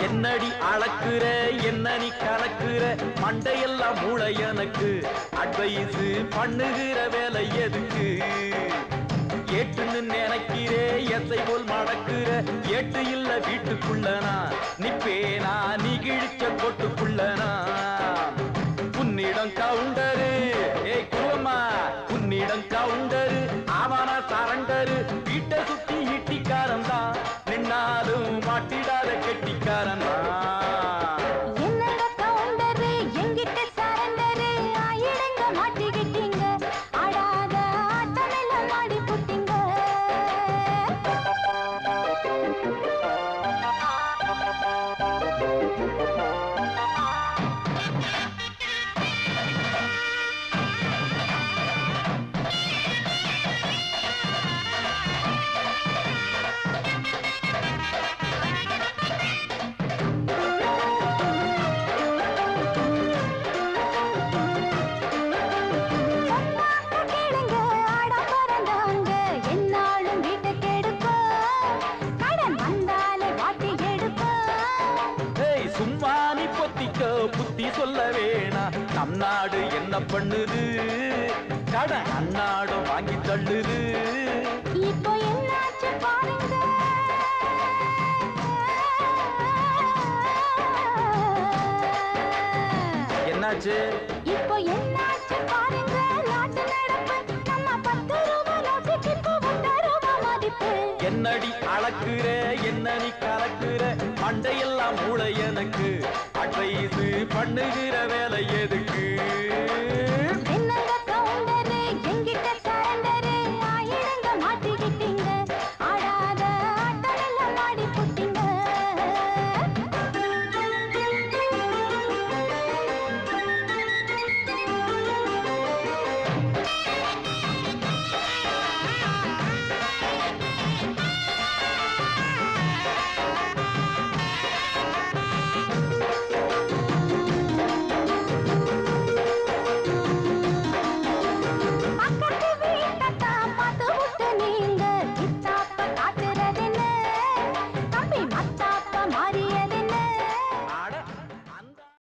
என்னடி அளக்குற என்ன நீ கலக்குற மண்டையெல்லாம் மூளை எனக்கு அட்வைஸ் பண்ணுகிற வேலை எதுக்கு ஏட்டுன்னு நினைக்கிறே எசை போல் மடக்குற ஏட்டு இல்ல வீட்டுக்குள்ளனா நிப்பேனா நீ கிழிச்ச கொட்டுக்குள்ளனா உன்னிடம் கவுண்டரு ஏய் குருவம்மா உன்னிடம் கவுண்டரு அவன சரண்டரு வீட்டை சுத்தி ஈட்டிக்காரன் தான் நின்னாலும் மாட்டிடாத கெட்டிக்காரன் என்னங்க கவுண்டரு எங்கிட்ட சரண்டரு ஆயிடுங்க மாட்டிக்கிட்டீங்க ஆடாத ஆட்டமெல்லாம் ஆடி புட்டீங்க சொன்னாக்க கேளுங்க ஆட பிறந்தாங்க என்னாலும் வீட்டை கெடுக்கும் கடன் வந்தாலே வாட்டி எடுக்கும் ஏய் சும்மா நீ பொத்திக்க புத்தி சொல்ல வேணா நம் நாடு என்ன பண்ணுது கடன் அந்நாடும் வாங்கி தள்ளுது இப்போ என்னாச்சு பாருங்க என்னாச்சு இப்போ என்னாச்சு பாருங்க நாட்டு நடப்பு நம்ம பத்து ரூபாய் நோட்டுக்கு இப்போ ஒத்த ரூபாய் மதிப்பு என்னடி அளக்குற என்ன நீ கலக்குற மண்டையெல்லாம் மூளை எனக்கு அட்வைஸ் பண்ணுகிற வேலை எதுக்கு